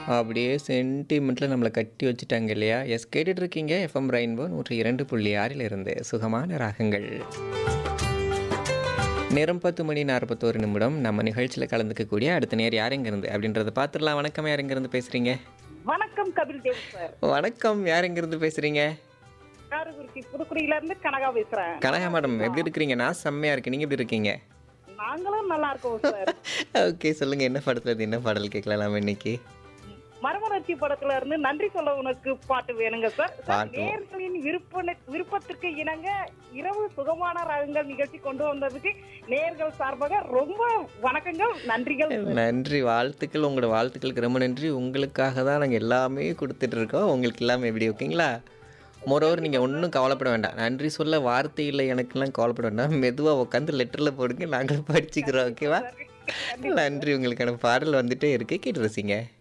அப்படியே சென்டிமெண்ட்டில் நம்மளை கட்டி வச்சுட்டாங்க இல்லையா எஸ் கேட்டுட்டு இருக்கீங்க எஃப்எம் ரெயின்போ நூற்றி இரண்டு புள்ளி ஆறில் இருந்து சுகமான ராகங்கள் நேரம் பத்து மணி நாற்பத்தோரு நிமிடம் நம்ம நிகழ்ச்சியில் கலந்துக்கக்கூடிய அடுத்த நேர் யார் இருந்து அப்படின்றத பார்த்துடலாம் வணக்கம் யார் இருந்து பேசுகிறீங்க வணக்கம் கபில் தேவ் சார் வணக்கம் யார் இருந்து பேசுகிறீங்க காரகுறிச்சி புதுக்குடியில இருந்து கனகா பேசுறேன் கனகா மேடம் எப்படி இருக்கிறீங்க நான் செம்மையாக இருக்கேன் நீங்கள் எப்படி இருக்கீங்க நாங்களும் நல்லா இருக்கோம் சார் ஓகே சொல்லுங்கள் என்ன படத்தில் இருந்து என்ன பாடல் கேட்கலாம் நாம இன்னைக்கு மரமலர்ச்சி படத்துல இருந்து நன்றி சொல்ல உனக்கு பாட்டு வேணுங்க சார் சார், பாட்டு. நேயர்களின் விருப்ப விருப்பத்திற்கு இணங்க இரவு சுகமான ராகங்கள் நிகழ்ச்சி கொண்டு வந்ததுக்கு நேயர்கள் சார்பாக ரொம்ப வணக்கங்கள் நன்றிகள் நன்றி வாழ்த்துக்கள் உங்களோட வாழ்த்துக்களுக்கு ரொம்ப நன்றி உங்களுக்காக தான் நாங்கள் எல்லாமே கொடுத்துட்டு இருக்கோம் உங்களுக்கு எல்லாமே எப்படி ஓகேங்களா மோரோவர் நீங்கள் ஒன்றும் கவலைப்பட வேண்டாம் நன்றி சொல்ல வார்த்தை இல்லை எனக்கெல்லாம் கவலைப்பட வேண்டாம் மெதுவாக உட்காந்து லெட்டரில் போடுங்க நாங்களும் படிச்சுக்கிறோம் ஓகேவா நன்றி உங்களுக்கான பாடல் வந்துட்டே இருக்கு கேட்டு ரசிங்க